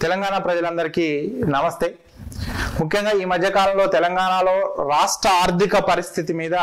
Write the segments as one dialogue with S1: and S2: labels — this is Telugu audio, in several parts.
S1: తెలంగాణ ప్రజలందరికీ నమస్తే ముఖ్యంగా ఈ మధ్య కాలంలో తెలంగాణలో రాష్ట్ర ఆర్థిక పరిస్థితి మీద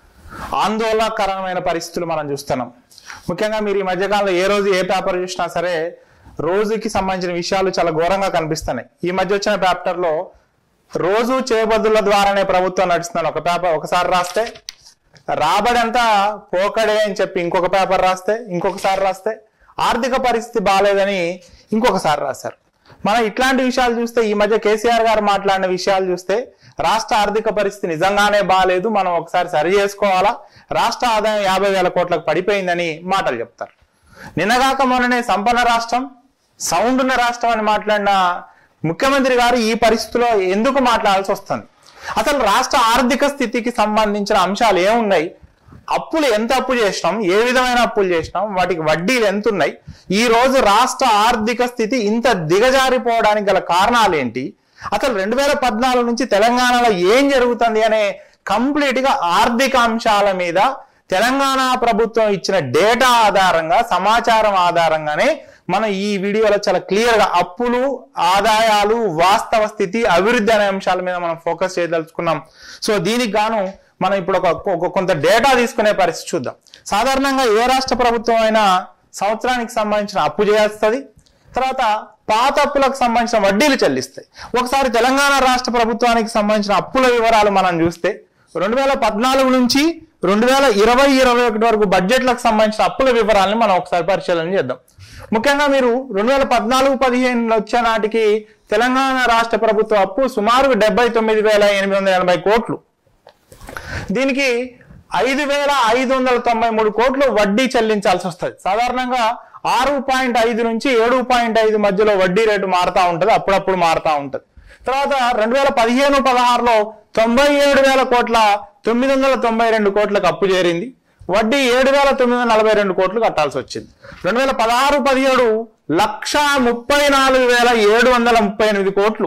S1: ఆందోళనకరమైన పరిస్థితులు మనం చూస్తున్నాం ముఖ్యంగా మీరు ఈ మధ్యకాలంలో ఏ రోజు ఏ పేపర్ చూసినా సరే రోజుకి సంబంధించిన విషయాలు చాలా ఘోరంగా కనిపిస్తున్నాయి ఈ మధ్య వచ్చిన పేపర్లో రోజు చేయబద్దుల ద్వారానే ప్రభుత్వం నడుస్తుందని ఒక పేపర్ ఒకసారి రాస్తే రాబడి అంతా పోకడే అని చెప్పి ఇంకొక పేపర్ రాస్తే ఇంకొకసారి రాస్తే ఆర్థిక పరిస్థితి బాగాలేదని ఇంకొకసారి రాశారు మనం ఇట్లాంటి విషయాలు చూస్తే ఈ మధ్య కేసీఆర్ గారు మాట్లాడిన విషయాలు చూస్తే రాష్ట్ర ఆర్థిక పరిస్థితి నిజంగానే బాగాలేదు మనం ఒకసారి సరి చేసుకోవాలా రాష్ట్ర ఆదాయం యాభై వేల కోట్లకు పడిపోయిందని మాటలు చెప్తారు నిన్నగాక మొన్ననే సంపన్న రాష్ట్రం సౌండ్ ఉన్న రాష్ట్రం అని మాట్లాడిన ముఖ్యమంత్రి గారు ఈ పరిస్థితిలో ఎందుకు మాట్లాడాల్సి వస్తుంది అసలు రాష్ట్ర ఆర్థిక స్థితికి సంబంధించిన అంశాలు ఏమున్నాయి అప్పులు ఎంత అప్పు చేసినాం ఏ విధమైన అప్పులు చేసినాం వాటికి వడ్డీలు ఎంత ఉన్నాయి ఈ రోజు రాష్ట్ర ఆర్థిక స్థితి ఇంత దిగజారిపోవడానికి గల కారణాలు ఏంటి అసలు రెండు వేల పద్నాలుగు నుంచి తెలంగాణలో ఏం జరుగుతుంది అనే కంప్లీట్ గా ఆర్థిక అంశాల మీద తెలంగాణ ప్రభుత్వం ఇచ్చిన డేటా ఆధారంగా సమాచారం ఆధారంగానే మనం ఈ వీడియోలో చాలా క్లియర్ గా అప్పులు ఆదాయాలు వాస్తవ స్థితి అభివృద్ధి అనే అంశాల మీద మనం ఫోకస్ చేయదలుచుకున్నాం సో దీనికి గాను మనం ఇప్పుడు ఒక ఒక కొంత డేటా తీసుకునే పరిస్థితి చూద్దాం సాధారణంగా ఏ రాష్ట్ర ప్రభుత్వం అయినా సంవత్సరానికి సంబంధించిన అప్పు చేస్తుంది తర్వాత పాత అప్పులకు సంబంధించిన వడ్డీలు చెల్లిస్తాయి ఒకసారి తెలంగాణ రాష్ట్ర ప్రభుత్వానికి సంబంధించిన అప్పుల వివరాలు మనం చూస్తే రెండు వేల పద్నాలుగు నుంచి రెండు వేల ఇరవై ఇరవై ఒకటి వరకు బడ్జెట్లకు సంబంధించిన అప్పుల వివరాలను మనం ఒకసారి పరిశీలన చేద్దాం ముఖ్యంగా మీరు రెండు వేల పద్నాలుగు పదిహేను వచ్చే నాటికి తెలంగాణ రాష్ట్ర ప్రభుత్వ అప్పు సుమారు డెబ్బై తొమ్మిది వేల ఎనిమిది వందల ఎనభై కోట్లు దీనికి ఐదు వేల ఐదు వందల తొంభై మూడు కోట్లు వడ్డీ చెల్లించాల్సి వస్తుంది సాధారణంగా ఆరు పాయింట్ ఐదు నుంచి ఏడు పాయింట్ ఐదు మధ్యలో వడ్డీ రేటు మారుతా ఉంటది అప్పుడప్పుడు మారుతా ఉంటది తర్వాత రెండు వేల పదిహేను పదహారులో తొంభై ఏడు వేల కోట్ల తొమ్మిది వందల తొంభై రెండు కోట్లకు అప్పు చేరింది వడ్డీ ఏడు వేల తొమ్మిది వందల నలభై రెండు కోట్లు కట్టాల్సి వచ్చింది రెండు వేల పదహారు పదిహేడు లక్ష ముప్పై నాలుగు వేల ఏడు వందల ముప్పై ఎనిమిది కోట్లు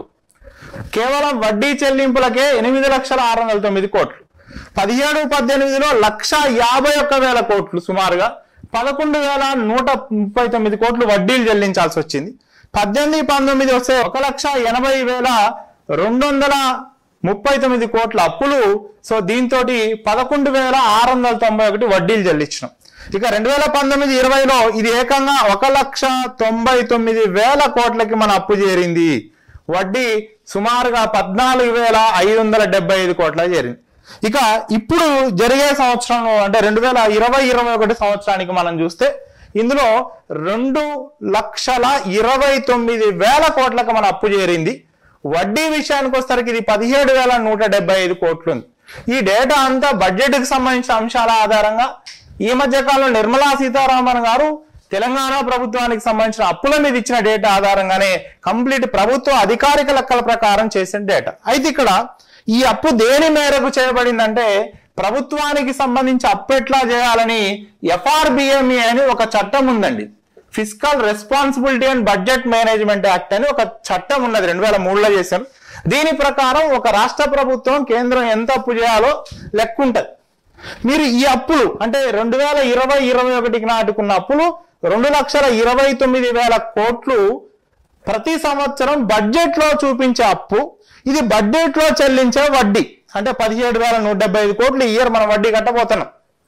S1: కేవలం వడ్డీ చెల్లింపులకే ఎనిమిది లక్షల ఆరు వందల తొమ్మిది కోట్లు పదిహేడు పద్దెనిమిదిలో లక్ష యాభై ఒక్క వేల కోట్లు సుమారుగా పదకొండు వేల నూట ముప్పై తొమ్మిది కోట్లు వడ్డీలు చెల్లించాల్సి వచ్చింది పద్దెనిమిది పంతొమ్మిది వస్తే ఒక లక్ష ఎనభై వేల రెండు వందల ముప్పై తొమ్మిది కోట్ల అప్పులు సో దీంతో పదకొండు వేల ఆరు వందల తొంభై ఒకటి వడ్డీలు చెల్లించినాం ఇక రెండు వేల పంతొమ్మిది ఇరవైలో ఇది ఏకంగా ఒక లక్ష తొంభై తొమ్మిది వేల కోట్లకి మన అప్పు చేరింది వడ్డీ సుమారుగా పద్నాలుగు వేల ఐదు వందల డెబ్బై ఐదు కోట్ల చేరింది ఇక ఇప్పుడు జరిగే సంవత్సరం అంటే రెండు వేల ఇరవై ఇరవై ఒకటి సంవత్సరానికి మనం చూస్తే ఇందులో రెండు లక్షల ఇరవై తొమ్మిది వేల కోట్లకు మన అప్పు చేరింది వడ్డీ విషయానికి వచ్చేసరికి ఇది పదిహేడు వేల నూట డెబ్బై ఐదు కోట్లు ఉంది ఈ డేటా అంతా బడ్జెట్ కి సంబంధించిన అంశాల ఆధారంగా ఈ మధ్య కాలంలో నిర్మలా సీతారామన్ గారు తెలంగాణ ప్రభుత్వానికి సంబంధించిన అప్పుల మీద ఇచ్చిన డేటా ఆధారంగానే కంప్లీట్ ప్రభుత్వ అధికారిక లెక్కల ప్రకారం చేసిన డేటా అయితే ఇక్కడ ఈ అప్పు దేని మేరకు చేయబడిందంటే ప్రభుత్వానికి సంబంధించి అప్పు ఎట్లా చేయాలని ఎఫ్ఆర్బిఎంఈ అని ఒక చట్టం ఉందండి fiscal responsibility and budget management act అని ఒక చట్టం ఉన్నది రెండు వేల మూడులో చేశారు దీని ప్రకారం ఒక రాష్ట్ర ప్రభుత్వం కేంద్రం ఎంత అప్పు చేయాలో లెక్క ఉంటది మీరు ఈ అప్పులు అంటే రెండు వేల ఇరవై ఇరవై ఒకటికి నాటుకున్న అప్పులు రెండు లక్షల ఇరవై తొమ్మిది వేల కోట్లు ప్రతి సంవత్సరం బడ్జెట్ లో చూపించే అప్పు ఇది బడ్జెట్ లో చెల్లించే వడ్డీ అంటే పదిహేడు వేల నూట డెబ్బై ఐదు కోట్లు ఈ ఇయర్ మనం వడ్డీ కట్టబోతున్నాం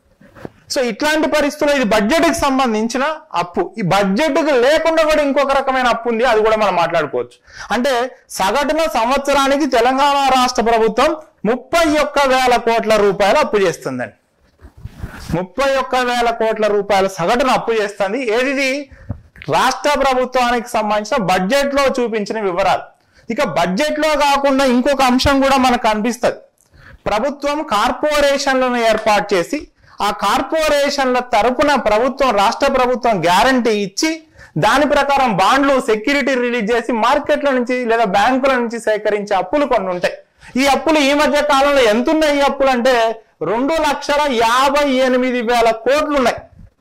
S1: సో ఇట్లాంటి పరిస్థితుల్లో ఇది బడ్జెట్ కి సంబంధించిన అప్పు ఈ బడ్జెట్ కి లేకుండా కూడా ఇంకొక రకమైన అప్పు ఉంది అది కూడా మనం మాట్లాడుకోవచ్చు అంటే సగటున సంవత్సరానికి తెలంగాణ రాష్ట్ర ప్రభుత్వం ముప్పై ఒక్క వేల కోట్ల రూపాయలు అప్పు చేస్తుందండి ముప్పై ఒక్క వేల కోట్ల రూపాయల సగటున అప్పు చేస్తుంది ఏది రాష్ట్ర ప్రభుత్వానికి సంబంధించిన బడ్జెట్ లో చూపించిన వివరాలు ఇక బడ్జెట్ లో కాకుండా ఇంకొక అంశం కూడా మనకు కనిపిస్తుంది ప్రభుత్వం కార్పొరేషన్లను ఏర్పాటు చేసి ఆ కార్పొరేషన్ల తరపున ప్రభుత్వం రాష్ట్ర ప్రభుత్వం గ్యారంటీ ఇచ్చి దాని ప్రకారం బాండ్లు సెక్యూరిటీ రిలీజ్ చేసి మార్కెట్ల నుంచి లేదా బ్యాంకుల నుంచి సేకరించే అప్పులు కొన్ని ఉంటాయి ఈ అప్పులు ఈ మధ్య కాలంలో ఎంత ఉన్నాయి ఈ అప్పులు అంటే రెండు లక్షల యాభై ఎనిమిది వేల కోట్లు ఉన్నాయి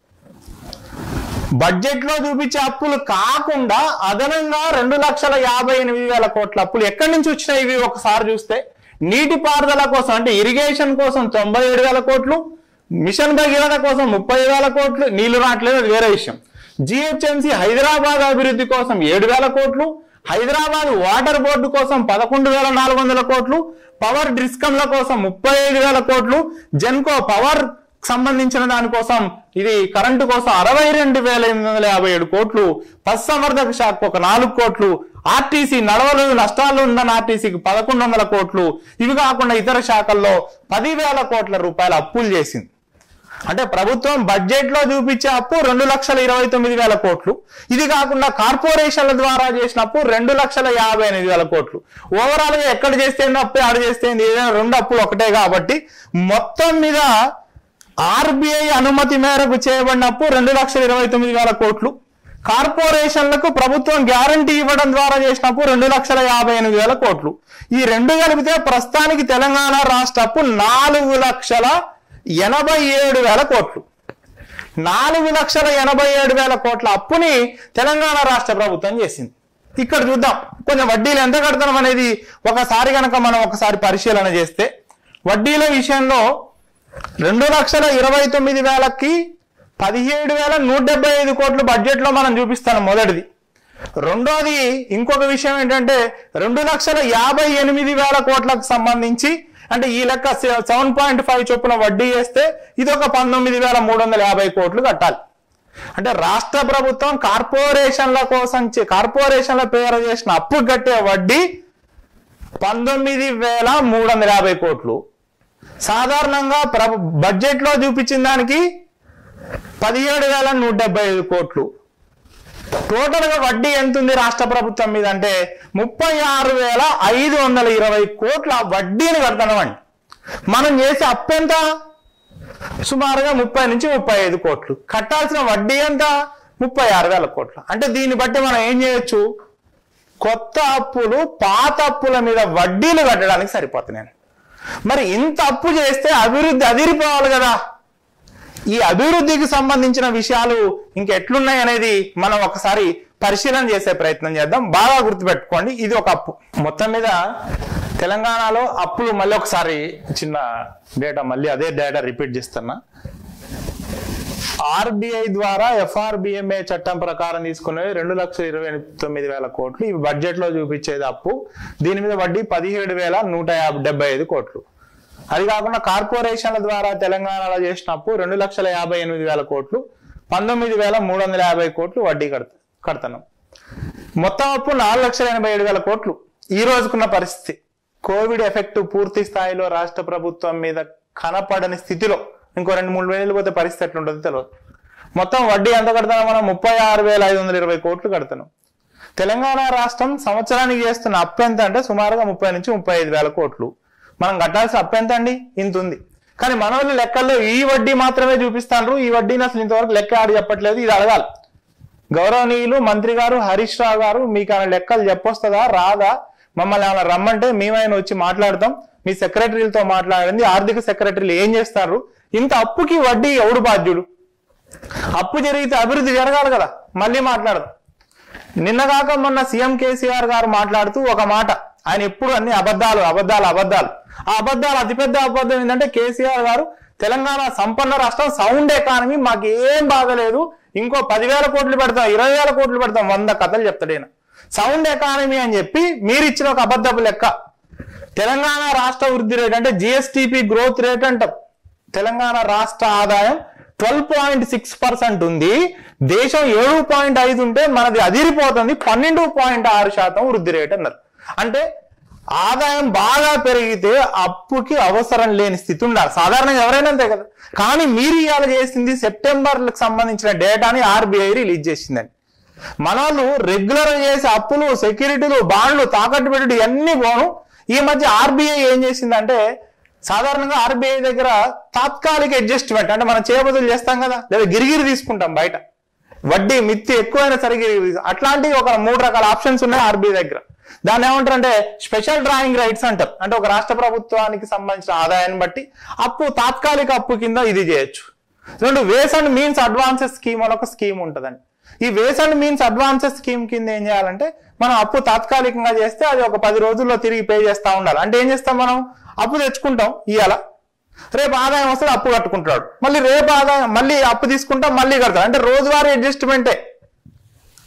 S1: బడ్జెట్ లో చూపించే అప్పులు కాకుండా అదనంగా రెండు లక్షల యాభై ఎనిమిది వేల కోట్ల అప్పులు ఎక్కడి నుంచి వచ్చినాయి ఇవి ఒకసారి చూస్తే నీటిపారుదల కోసం అంటే ఇరిగేషన్ కోసం తొంభై ఏడు వేల కోట్లు మిషన్ భగీరథ కోసం ముప్పై వేల కోట్లు నీళ్లు రావట్లేదు అది వేరే విషయం జిహెచ్ఎంసి హైదరాబాద్ అభివృద్ధి కోసం ఏడు వేల కోట్లు హైదరాబాద్ వాటర్ బోర్డు కోసం పదకొండు వేల నాలుగు వందల కోట్లు పవర్ డిస్కంల కోసం ముప్పై ఐదు వేల కోట్లు జెన్కో పవర్ సంబంధించిన దానికోసం ఇది కరెంటు కోసం అరవై రెండు వేల ఎనిమిది వందల యాభై ఏడు కోట్లు పశుసంవర్ధక శాఖకు ఒక నాలుగు కోట్లు ఆర్టీసీ నడవలేదు నష్టాలు ఉందన్న ఆర్టీసీకి పదకొండు వందల కోట్లు ఇవి కాకుండా ఇతర శాఖల్లో పదివేల కోట్ల రూపాయల అప్పులు చేసింది అంటే ప్రభుత్వం బడ్జెట్ లో చూపించే అప్పు రెండు లక్షల ఇరవై తొమ్మిది వేల కోట్లు ఇది కాకుండా కార్పొరేషన్ల ద్వారా చేసిన అప్పు రెండు లక్షల యాభై ఎనిమిది వేల కోట్లు ఓవరాల్ గా ఎక్కడ చేస్తే అప్పు ఆడ చేస్తే ఏదైనా రెండు అప్పులు ఒకటే కాబట్టి మొత్తం మీద ఆర్బీఐ అనుమతి మేరకు చేయబడిన అప్పు రెండు లక్షల ఇరవై తొమ్మిది వేల కోట్లు కార్పొరేషన్లకు ప్రభుత్వం గ్యారంటీ ఇవ్వడం ద్వారా చేసిన అప్పు రెండు లక్షల యాభై ఎనిమిది వేల కోట్లు ఈ రెండు కలిపితే ప్రస్తుతానికి తెలంగాణ రాష్ట్ర అప్పు నాలుగు లక్షల ఎనభై ఏడు వేల కోట్లు నాలుగు లక్షల ఎనభై ఏడు వేల కోట్ల అప్పుని తెలంగాణ రాష్ట్ర ప్రభుత్వం చేసింది ఇక్కడ చూద్దాం కొంచెం వడ్డీలు ఎంత కడతాం అనేది ఒకసారి కనుక మనం ఒకసారి పరిశీలన చేస్తే వడ్డీల విషయంలో రెండు లక్షల ఇరవై తొమ్మిది వేలకి పదిహేడు వేల నూట డెబ్బై ఐదు కోట్లు బడ్జెట్ లో మనం చూపిస్తాను మొదటిది రెండోది ఇంకొక విషయం ఏంటంటే రెండు లక్షల యాభై ఎనిమిది వేల కోట్లకు సంబంధించి అంటే ఈ లెక్క సెవెన్ పాయింట్ ఫైవ్ చొప్పున వడ్డీ వేస్తే ఇది ఒక పంతొమ్మిది వేల మూడు వందల యాభై కోట్లు కట్టాలి అంటే రాష్ట్ర ప్రభుత్వం కార్పొరేషన్ల కోసం చే- కార్పొరేషన్ల పేరు చేసిన అప్పు కట్టే వడ్డీ పంతొమ్మిది వేల మూడు వందల యాభై కోట్లు సాధారణంగా ప్రభు బడ్జెట్ లో చూపించిన దానికి పదిహేడు వేల నూట డెబ్బై ఐదు కోట్లు టోటల్ గా వడ్డీ ఎంత ఉంది రాష్ట్ర ప్రభుత్వం మీద అంటే ముప్పై ఆరు వేల ఐదు వందల ఇరవై కోట్ల వడ్డీని కడుతున్నామండి మనం చేసే అప్పు ఎంత సుమారుగా ముప్పై నుంచి ముప్పై ఐదు కోట్లు కట్టాల్సిన వడ్డీ ఎంత ముప్పై ఆరు వేల కోట్లు అంటే దీన్ని బట్టి మనం ఏం చేయొచ్చు కొత్త అప్పులు పాత అప్పుల మీద వడ్డీలు కట్టడానికి సరిపోతున్నాయి మరి ఇంత అప్పు చేస్తే అభివృద్ధి అదిరిపోవాలి కదా ఈ అభివృద్ధికి సంబంధించిన విషయాలు ఇంకెట్లున్నాయి అనేది మనం ఒకసారి పరిశీలన చేసే ప్రయత్నం చేద్దాం బాగా గుర్తుపెట్టుకోండి ఇది ఒక అప్పు మొత్తం మీద తెలంగాణలో అప్పులు మళ్ళీ ఒకసారి చిన్న డేటా మళ్ళీ అదే డేటా రిపీట్ చేస్తున్నా ఆర్బీఐ ద్వారా ఎఫ్ఆర్బిఎంఏ చట్టం ప్రకారం తీసుకునేవి రెండు లక్షల ఇరవై తొమ్మిది వేల కోట్లు ఇవి బడ్జెట్ లో చూపించేది అప్పు దీని మీద వడ్డీ పదిహేడు వేల నూట యాభై డెబ్బై ఐదు కోట్లు అది కాకుండా కార్పొరేషన్ల ద్వారా తెలంగాణలో చేసిన అప్పు రెండు లక్షల యాభై ఎనిమిది వేల కోట్లు పంతొమ్మిది వేల మూడు వందల యాభై కోట్లు వడ్డీ కడత కడతాను మొత్తం అప్పు నాలుగు లక్షల ఎనభై ఏడు వేల కోట్లు ఈ రోజుకున్న పరిస్థితి కోవిడ్ ఎఫెక్ట్ పూర్తి స్థాయిలో రాష్ట్ర ప్రభుత్వం మీద కనపడని స్థితిలో ఇంకో రెండు మూడు వేలు పోతే పరిస్థితి ఎట్లుంటుందో తెలియదు మొత్తం వడ్డీ ఎంత కడతాం మనం ముప్పై ఆరు వేల ఐదు వందల ఇరవై కోట్లు కడతాను తెలంగాణ రాష్ట్రం సంవత్సరానికి చేస్తున్న అప్పు ఎంత అంటే సుమారుగా ముప్పై నుంచి ముప్పై ఐదు వేల కోట్లు మనం కట్టాల్సిన అప్పు ఎంత అండి ఇంత ఉంది కానీ మన వాళ్ళు లెక్కల్లో ఈ వడ్డీ మాత్రమే చూపిస్తాను ఈ వడ్డీని అసలు ఇంతవరకు లెక్క ఆడి చెప్పట్లేదు ఇది అడగాలి గౌరవనీయులు మంత్రి గారు హరీష్ రావు గారు మీకు ఆయన లెక్కలు చెప్పొస్తుందా రాదా మమ్మల్ని ఏమైనా రమ్మంటే మేమైనా వచ్చి మాట్లాడతాం మీ సెక్రటరీలతో మాట్లాడింది ఆర్థిక సెక్రటరీలు ఏం చేస్తారు ఇంత అప్పుకి వడ్డీ ఎవడు బాధ్యుడు అప్పు జరిగితే అభివృద్ధి జరగాలి కదా మళ్ళీ మాట్లాడదాం నిన్న కాక మొన్న సీఎం కేసీఆర్ గారు మాట్లాడుతూ ఒక మాట ఆయన ఎప్పుడు అన్ని అబద్ధాలు అబద్ధాలు అబద్ధాలు ఆ అబద్ధాలు అతిపెద్ద అబద్ధం ఏంటంటే కేసీఆర్ గారు తెలంగాణ సంపన్న రాష్ట్రం సౌండ్ ఎకానమీ మాకు ఏం బాధలేదు ఇంకో పదివేల కోట్లు పెడతాం ఇరవై వేల కోట్లు పెడతాం వంద కథలు చెప్తాడేనా సౌండ్ ఎకానమీ అని చెప్పి మీరు ఇచ్చిన ఒక అబద్ధపు లెక్క తెలంగాణ రాష్ట్ర వృద్ధి రేట్ అంటే జిఎస్టిపి గ్రోత్ రేట్ అంటాం తెలంగాణ రాష్ట్ర ఆదాయం ట్వెల్వ్ పాయింట్ సిక్స్ పర్సెంట్ ఉంది దేశం ఏడు పాయింట్ ఐదు ఉంటే మనది అదిరిపోతుంది పన్నెండు పాయింట్ ఆరు శాతం వృద్ధి రేట్ అన్నారు అంటే ఆదాయం బాగా పెరిగితే అప్పుకి అవసరం లేని స్థితి ఉండాలి సాధారణంగా ఎవరైనా అంతే కదా కానీ మీరు ఇవాళ చేసింది సెప్టెంబర్ సంబంధించిన డేటాని ఆర్బీఐ రిలీజ్ చేసిందండి మన వాళ్ళు రెగ్యులర్ చేసే అప్పులు సెక్యూరిటీలు బాండ్లు తాకట్టు పెట్టుడు ఇవన్నీ పోను ఈ మధ్య ఆర్బీఐ ఏం చేసిందంటే సాధారణంగా ఆర్బీఐ దగ్గర తాత్కాలిక అడ్జస్ట్మెంట్ అంటే మనం చేయబదులు చేస్తాం కదా లేదా గిరిగిరి తీసుకుంటాం బయట వడ్డీ మిత్తి ఎక్కువైనా సరే గిరిగిరి తీసు- అట్లాంటి ఒక మూడు రకాల ఆప్షన్స్ ఉన్నాయి ఆర్బీఐ దగ్గర దాన్ని ఏమంటారు అంటే స్పెషల్ డ్రాయింగ్ రైట్స్ అంటారు అంటే ఒక రాష్ట్ర ప్రభుత్వానికి సంబంధించిన ఆదాయాన్ని బట్టి అప్పు తాత్కాలిక అప్పు కింద ఇది చేయొచ్చు రెండు ways and means advances scheme అని ఒక స్కీమ్ ఉంటుందండి ఈ ways and means advances scheme కింద ఏం చేయాలంటే మనం అప్పు తాత్కాలికంగా చేస్తే అది ఒక పది రోజుల్లో తిరిగి పే చేస్తా ఉండాలి అంటే ఏం చేస్తాం మనం అప్పు తెచ్చుకుంటాం ఇవాళ రేపు ఆదాయం వస్తే అప్పు కట్టుకుంటాడు మళ్ళీ రేపు ఆదాయం మళ్ళీ అప్పు తీసుకుంటాం మళ్ళీ కడతాడు అంటే రోజువారీ అడ్జస్ట్మెంటే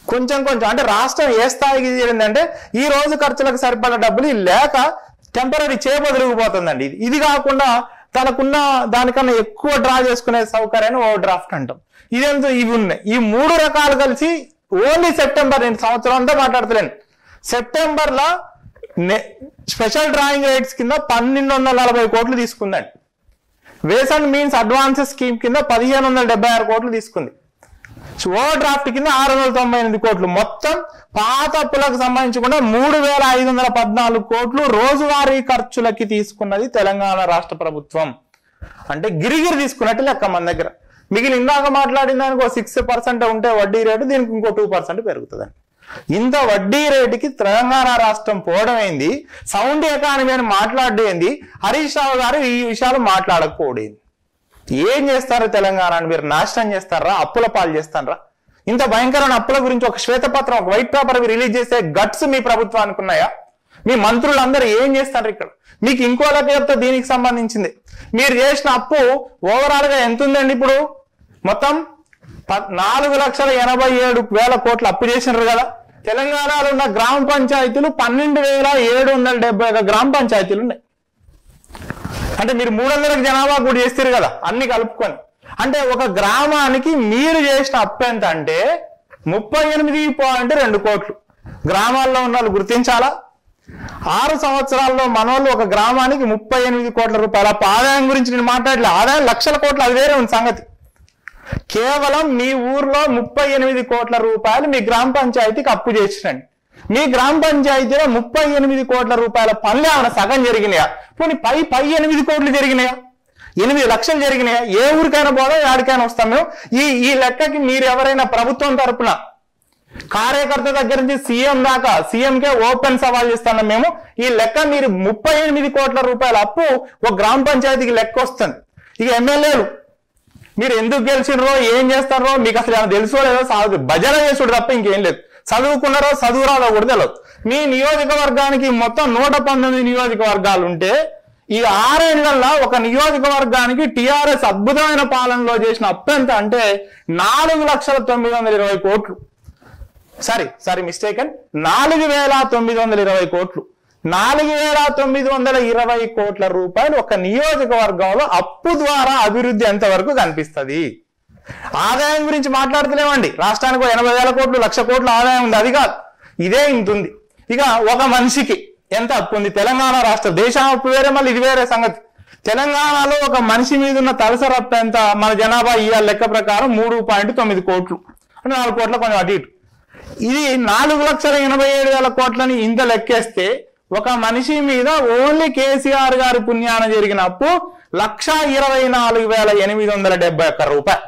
S1: కొంచెం కొంచెం అంటే రాష్ట్రం ఏ స్థాయికి చేరిందంటే ఈ రోజు ఖర్చులకు సరిపడ డబ్బులు లేక టెంపరీ చేపదిరిగిపోతుందండి ఇది ఇది కాకుండా తనకున్న దానికన్నా ఎక్కువ డ్రా చేసుకునే సౌకర్యాన్ని ఓవర్ డ్రాఫ్ట్ అంటాం ఇదేంతో ఇవి ఉన్నాయి ఈ మూడు రకాలు కలిసి ఓన్లీ సెప్టెంబర్ నేను సంవత్సరం అంతా మాట్లాడతలేను సెప్టెంబర్ లో స్పెషల్ డ్రాయింగ్ రైట్స్ కింద పన్నెండు వందల నలభై కోట్లు తీసుకుందండి ways and means advances scheme కింద పదిహేను వందల డెబ్బై ఆరు కోట్లు తీసుకుంది ఓవర్ డ్రాఫ్ట్ కింద ఆరు వందల తొంభై ఎనిమిది కోట్లు మొత్తం పాత అప్పులకు సంబంధించి కూడా మూడు వేల ఐదు వందల పద్నాలుగు కోట్లు రోజువారీ ఖర్చులకి తీసుకున్నది తెలంగాణ రాష్ట్ర ప్రభుత్వం అంటే గిరిగిరి తీసుకున్నట్టు లెక్క మన దగ్గర మిగిలిన ఇందాక మాట్లాడిన దానికి ఒక సిక్స్ పర్సెంట్ ఉంటే వడ్డీ రేటు దీనికి ఇంకో టూ పర్సెంట్ పెరుగుతుందండి ఇంత వడ్డీ రేటుకి తెలంగాణ రాష్ట్రం పోవడం ఏంది సౌండ్ ఎకానమీ అని మాట్లాడేంది హరీష్ రావు గారు ఈ విషయాలు మాట్లాడకపోవడేంది ఏం చేస్తారు తెలంగాణని మీరు నాశనం చేస్తారా అప్పుల పాలు చేస్తారా ఇంత భయంకరమైన అప్పుల గురించి ఒక శ్వేతపత్రం ఒక వైట్ పేపర్ రిలీజ్ చేసే గట్స్ మీ ప్రభుత్వానికి ఉన్నాయా మీ మంత్రులందరూ ఏం చేస్తారు ఇక్కడ మీకు ఇంకో లెక్క చెప్తే దీనికి సంబంధించింది మీరు చేసిన అప్పు ఓవరాల్ గా ఎంత ఉందండి ఇప్పుడు మొత్తం ప- నాలుగు లక్షల ఎనభై ఏడు వేల కోట్లు అప్పు చేసినారు కదా తెలంగాణలో ఉన్న గ్రామ పంచాయతీలు పన్నెండు వేల ఏడు వందల డెబ్బై ఒక గ్రామ పంచాయతీలు ఉన్నాయి అంటే మీరు మూడు వందలకు జనాభా కూడా చేస్తారు కదా అన్ని కలుపుకొని అంటే ఒక గ్రామానికి మీరు చేసిన అప్పు ఎంత అంటే ముప్పై ఎనిమిది పాయింట్ రెండు కోట్లు గ్రామాల్లో ఉన్న వాళ్ళు గుర్తించాలా ఆరు సంవత్సరాల్లో మనోళ్ళు ఒక గ్రామానికి ముప్పై ఎనిమిది కోట్ల రూపాయల అప్పు ఆదాయం గురించి నేను మాట్లాడలే ఆదాయం లక్షల కోట్లు అది వేరే ఉంది సంగతి కేవలం మీ ఊర్లో ముప్పై ఎనిమిది కోట్ల రూపాయలు మీ గ్రామ పంచాయతీకి అప్పు చేసినండి మీ గ్రామ పంచాయతీలో ముప్పై ఎనిమిది కోట్ల రూపాయల పనులు ఏమైనా సగం జరిగినాయా పోనీ పై పై ఎనిమిది కోట్లు జరిగినాయా ఎనిమిది లక్షలు జరిగినాయా ఏ ఊరికైనా పోదా యాడికైనా వస్తాం మేము ఈ ఈ లెక్కకి మీరు ఎవరైనా ప్రభుత్వం తరపున కార్యకర్త దగ్గర నుంచి సీఎం దాకా సీఎంకే ఓపెన్ సవాల్ చేస్తున్నాం మేము ఈ లెక్క మీరు ముప్పై ఎనిమిది కోట్ల రూపాయల అప్పు ఒక గ్రామ పంచాయతీకి లెక్క వస్తుంది ఇక ఎమ్మెల్యేలు మీరు ఎందుకు గెలిచినరో ఏం చేస్తారో మీకు అసలు ఏమైనా తెలుసో లేదో సాగు భజన చేసుడు తప్ప ఇంకేం లేదు చదువుకున్నారో చదువురాలో కూడా తెలియదు మీ నియోజకవర్గానికి మొత్తం నూట పంతొమ్మిది నియోజకవర్గాలు ఉంటే ఈ ఆరేళ్లలో ఒక నియోజకవర్గానికి టిఆర్ఎస్ అద్భుతమైన పాలనలో చేసిన అప్పు ఎంత అంటే నాలుగు లక్షల తొమ్మిది వందల ఇరవై కోట్లు సారీ సారీ మిస్టేకన్ నాలుగు వేల తొమ్మిది వందల ఇరవై కోట్లు నాలుగు వేల తొమ్మిది వందల ఇరవై కోట్ల రూపాయలు ఒక నియోజకవర్గంలో అప్పు ద్వారా అభివృద్ధి ఎంతవరకు కనిపిస్తుంది ఆదాయం గురించి మాట్లాడుతలేమండి రాష్ట్రానికి ఓ ఎనభై వేల కోట్లు లక్ష కోట్ల ఆదాయం ఉంది అది కాదు ఇదే ఇంత ఉంది ఇక ఒక మనిషికి ఎంత అప్పు ఉంది తెలంగాణ రాష్ట్ర దేశం అప్పు వేరే మళ్ళీ ఇది వేరే సంగతి తెలంగాణలో ఒక మనిషి మీద ఉన్న తలసరి అప్పు ఎంత మన జనాభా ఇవాళ లెక్క ప్రకారం మూడు పాయింట్ తొమ్మిది కోట్లు అంటే నాలుగు కోట్ల కొంచెం అటు ఇటు ఇది నాలుగు లక్షల ఎనభై ఏడు వేల కోట్లని ఇంత లెక్కేస్తే ఒక మనిషి మీద ఓన్లీ కేసీఆర్ గారి పుణ్యాన జరిగిన అప్పు లక్ష ఇరవై నాలుగు వేల ఎనిమిది వందల డెబ్బై ఒక్క రూపాయి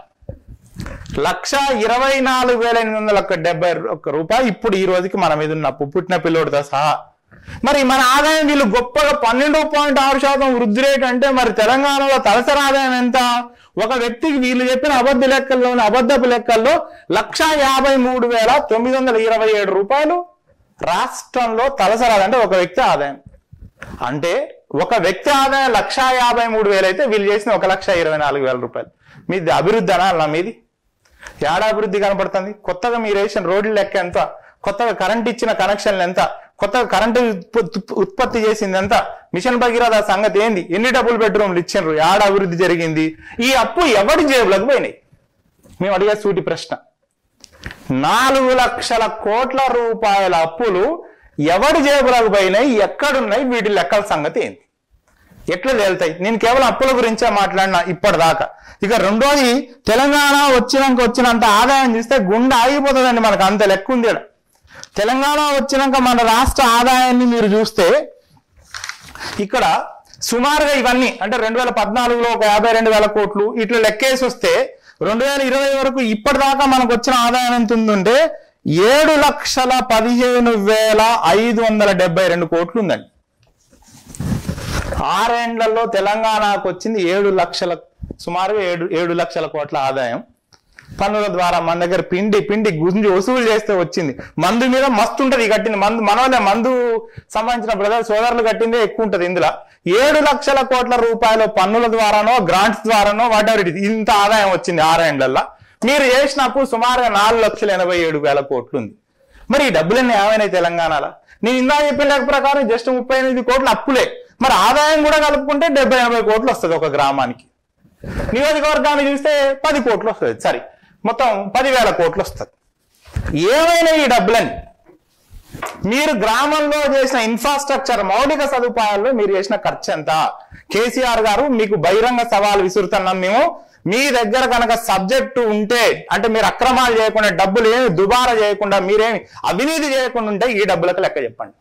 S1: లక్ష ఇరవై నాలుగు వేల ఎనిమిది వందల ఒక్క డెబ్బై ఒక్క రూపాయి ఇప్పుడు ఈ రోజుకి మన మీద ఉన్న అప్పు పుట్టిన పిల్లోడితో సహా మరి మన ఆదాయం వీళ్ళు గొప్పగా పన్నెండు పాయింట్ ఆరు శాతం వృద్ధి రేట్ అంటే మరి తెలంగాణలో తలసరి ఆదాయం ఎంత ఒక వ్యక్తికి వీళ్ళు చెప్పిన అబద్ధ లెక్కల్లోని అబద్ధపు లెక్కల్లో లక్ష యాభై మూడు వేల తొమ్మిది వందల ఇరవై ఏడు రూపాయలు రాష్ట్రంలో తలసరి ఆదాయం అంటే ఒక వ్యక్తి ఆదాయం అంటే ఒక వ్యక్తి ఆదాయం లక్ష యాభై మూడు వేలు అయితే వీళ్ళు చేసిన ఒక లక్ష ఇరవై నాలుగు వేల రూపాయలు మీది అభివృద్ధి అనాలన్నా మీది ఏడా అభివృద్ధి కనపడుతుంది కొత్తగా మీరు వేసిన రోడ్ల లెక్క ఎంత కొత్తగా కరెంట్ ఇచ్చిన కనెక్షన్లు ఎంత కొత్తగా కరెంటు ఉత్పత్తి- ఉత్పత్తి చేసింది ఎంత మిషన్ భగీరథ సంగతి ఏంది ఎన్ని డబుల్ బెడ్రూమ్లు ఇచ్చిండ్రు ఏడ అభివృద్ధి జరిగింది ఈ అప్పు ఎవరి జేబులకు పోయినాయి మేము అడిగే సూటి ప్రశ్న నాలుగు లక్షల కోట్ల రూపాయల అప్పులు ఎవరి జేబులకు పోయినాయి ఎక్కడున్నాయి వీటి లెక్కల సంగతి ఏంది ఎట్లా తేలుతాయి నేను కేవలం అప్పుల గురించే మాట్లాడినా ఇప్పటిదాకా ఇక రెండోది తెలంగాణ వచ్చినాక వచ్చినంత ఆదాయం చూస్తే గుండె ఆగిపోతుందండి మనకు అంత లెక్క ఉంది ఈడ. తెలంగాణ వచ్చినాక మన రాష్ట్ర ఆదాయాన్ని మీరు చూస్తే ఇక్కడ సుమారుగా ఇవన్నీ అంటే రెండు వేల పద్నాలుగులో ఒక యాభై రెండు వేల కోట్లు ఇట్లా లెక్కేసి వస్తే రెండు వేల ఇరవై వరకు ఇప్పటిదాకా మనకు వచ్చిన ఆదాయం ఎంత ఉందంటే ఏడు లక్షల పదిహేను వేల ఐదు వందల డెబ్బై రెండు కోట్లు ఉందండి ఆరేండ్లలో తెలంగాణకు వచ్చింది ఏడు లక్షల సుమారుగా ఏడు ఏడు లక్షల కోట్ల ఆదాయం పన్నుల ద్వారా మన దగ్గర పిండి పిండి గుంజి వసూలు చేస్తే వచ్చింది మందు మీద మస్తు ఉంటది ఈ కట్టింది మందు మన వాళ్ళే మందు సంబంధించిన బ్రదర్ సోదరులు కట్టిందే ఎక్కువ ఉంటది ఇందులో ఏడు లక్షల కోట్ల రూపాయల పన్నుల ద్వారానో గ్రాంట్స్ ద్వారానో వాటెవర్ ఇట్ ఇంత ఆదాయం వచ్చింది ఆరేండ్లల్లో మీరు చేసిన అప్పు సుమారుగా నాలుగు లక్షల ఎనభై ఏడు వేల కోట్లు ఉంది మరి ఈ డబ్బులన్నీ ఏమైనాయి తెలంగాణలో నేను ఇందా చెప్పిన లెక్క ప్రకారం జస్ట్ ముప్పై ఎనిమిది కోట్లు అప్పులే మరి ఆదాయం కూడా కలుపుకుంటే డెబ్బై ఎనభై కోట్లు వస్తుంది ఒక గ్రామానికి నియోజకవర్గాన్ని చూస్తే పది కోట్లు వస్తుంది సరే మొత్తం పదివేల కోట్లు వస్తుంది ఏమైనా ఈ డబ్బులని మీరు గ్రామంలో చేసిన ఇన్ఫ్రాస్ట్రక్చర్ మౌలిక సదుపాయాల్లో మీరు చేసిన ఖర్చు ఎంత కేసీఆర్ గారు మీకు బహిరంగ సవాల్ విసురుతున్నాం మేము మీ దగ్గర కనుక సబ్జెక్టు ఉంటే అంటే మీరు అక్రమాలు చేయకుండా డబ్బులు ఏమి దుబారా చేయకుండా మీరేమి అవినీతి చేయకుండా ఉంటే ఈ డబ్బులకు లెక్క చెప్పండి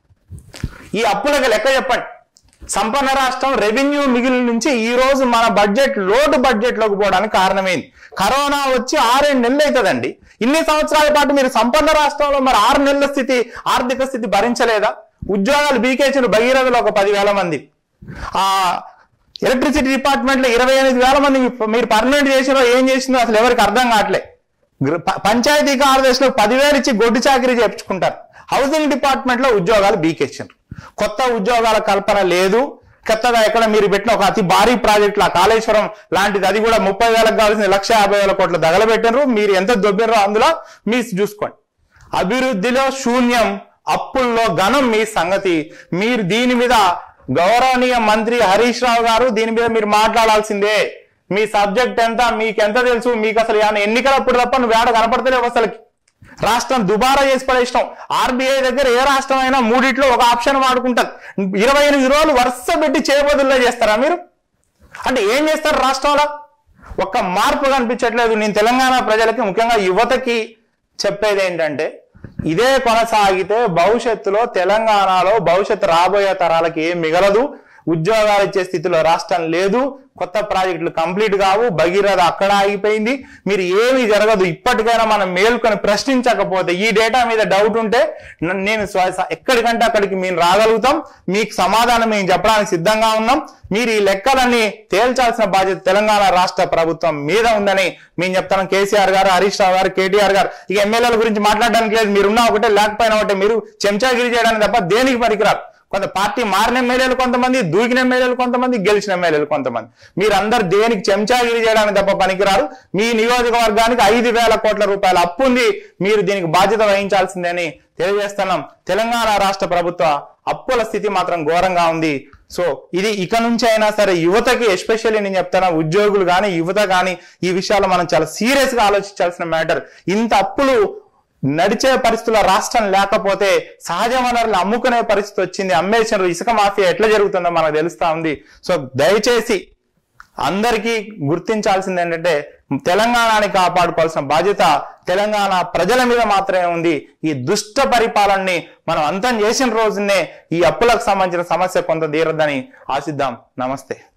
S1: ఈ అప్పులకు లెక్క చెప్పండి సంపన్న రాష్ట్రం రెవెన్యూ మిగిలిన నుంచి ఈ రోజు మన బడ్జెట్ లోటు బడ్జెట్ లోకి పోవడానికి కారణమైంది కరోనా వచ్చి ఆరేడు నెలలు అవుతుందండి ఇన్ని సంవత్సరాల పాటు మీరు సంపన్న రాష్ట్రంలో మరి ఆరు నెలల స్థితి ఆర్థిక స్థితి భరించలేదా ఉద్యోగాలు బీకేసిన భగీరథలో ఒక పదివేల మంది ఆ ఎలక్ట్రిసిటీ డిపార్ట్మెంట్ లో ఇరవై ఎనిమిది వేల మంది మీరు పర్మనెంట్ చేసినో ఏం చేసిందో అసలు ఎవరికి అర్థం కావట్లే గ్ర- ప- పంచాయతీ కార్యదర్శిలో పదివేలు ఇచ్చి గొడ్డు చాకరీ చేపించుకుంటారు హౌసింగ్ డిపార్ట్మెంట్ లో ఉద్యోగాలు బీకేసారు కొత్త ఉద్యోగాల కల్పన లేదు కొత్తగా ఎక్కడ మీరు పెట్టిన ఒక అతి భారీ ప్రాజెక్ట్ లా కాళేశ్వరం లాంటిది అది కూడా ముప్పై వేలకు కావాల్సిన లక్ష యాభై వేల కోట్లు దగలబెట్టినారు మీరు ఎంత దొబ్బినారో అందులో మీ చూసుకోండి అభివృద్ధిలో శూన్యం అప్పుల్లో ఘనం మీ సంగతి మీరు దీని మీద గౌరవనీయ మంత్రి హరీష్ రావు గారు దీని మీద మీరు మాట్లాడాల్సిందే మీ సబ్జెక్ట్ ఎంత మీకు ఎంత తెలుసు మీకు అసలు ఏమైనా ఎన్నికలప్పుడు తప్ప నువ్వు ఏడ కనపడతలేవు అసలుకి రాష్ట్రం దుబారా చేసి పడేసినాం ఆర్బీఐ దగ్గర ఏ రాష్ట్రం అయినా మూడిట్లో ఒక ఆప్షన్ వాడుకుంటది ఇరవై ఎనిమిది రోజులు వరుస పెట్టి చేయబదుల్లో చేస్తారా మీరు అంటే ఏం చేస్తారు రాష్ట్రంలో ఒక్క మార్పు కనిపించట్లేదు నేను తెలంగాణ ప్రజలకి ముఖ్యంగా యువతకి చెప్పేది ఏంటంటే ఇదే కొనసాగితే భవిష్యత్తులో తెలంగాణలో భవిష్యత్తు రాబోయే తరాలకి ఏం మిగలదు ఉద్యోగాలు ఇచ్చే స్థితిలో రాష్ట్రం లేదు కొత్త ప్రాజెక్టులు కంప్లీట్ కావు భగీరథ అక్కడ ఆగిపోయింది మీరు ఏమీ జరగదు ఇప్పటికైనా మనం మేల్కొని ప్రశ్నించకపోతే ఈ డేటా మీద డౌట్ ఉంటే న- నేను స్వ- స- ఎక్కడికంటే అక్కడికి మేము రాగలుగుతాం మీకు సమాధానం మేము చెప్పడానికి సిద్ధంగా ఉన్నాం మీరు ఈ లెక్కలన్నీ తేల్చాల్సిన బాధ్యత తెలంగాణ రాష్ట్ర ప్రభుత్వం మీద ఉందని మేము చెప్తాం కేసీఆర్ గారు హరీష్ రావు గారు కేటీఆర్ గారు ఇక ఎమ్మెల్యేల గురించి మాట్లాడడానికి లేదు మీరున్నా ఒకటే లేకపోయినా ఒకటే మీరు చెంచాగిరి చేయడానికి తప్ప దేనికి పనికిరారు కొంత పార్టీ మారిన ఎమ్మెల్యేలు కొంతమంది దూకిన ఎమ్మెల్యేలు కొంతమంది గెలిచిన ఎమ్మెల్యేలు కొంతమంది మీరందరు దేనికి చెంచాగిరి చేయడానికి తప్ప పనికిరారు మీ నియోజకవర్గానికి ఐదు వేల కోట్ల రూపాయల అప్పు ఉంది మీరు దీనికి బాధ్యత వహించాల్సిందని తెలియజేస్తున్నాం తెలంగాణ రాష్ట్ర ప్రభుత్వ అప్పుల స్థితి మాత్రం ఘోరంగా ఉంది సో ఇది ఇక నుంచి అయినా సరే యువతకి ఎస్పెషల్లీ నేను చెప్తాను ఉద్యోగులు కానీ యువత కానీ ఈ విషయాలు మనం చాలా సీరియస్ గా ఆలోచించాల్సిన మ్యాటర్ ఇంత అప్పులు నడిచే పరిస్థితుల్లో రాష్ట్రం లేకపోతే సహజ వనరులు అమ్ముకునే పరిస్థితి వచ్చింది అమ్మేసినారు ఇసుక మాఫియా ఎట్లా జరుగుతుందో మనకు తెలుస్తా ఉంది సో దయచేసి అందరికీ గుర్తించాల్సింది ఏంటంటే తెలంగాణని కాపాడుకోవాల్సిన బాధ్యత తెలంగాణ ప్రజల మీద మాత్రమే ఉంది ఈ దుష్ట పరిపాలనని మనం అంతం చేసిన రోజునే ఈ అప్పులకు సంబంధించిన సమస్య కొంత తీరదని ఆశిద్దాం నమస్తే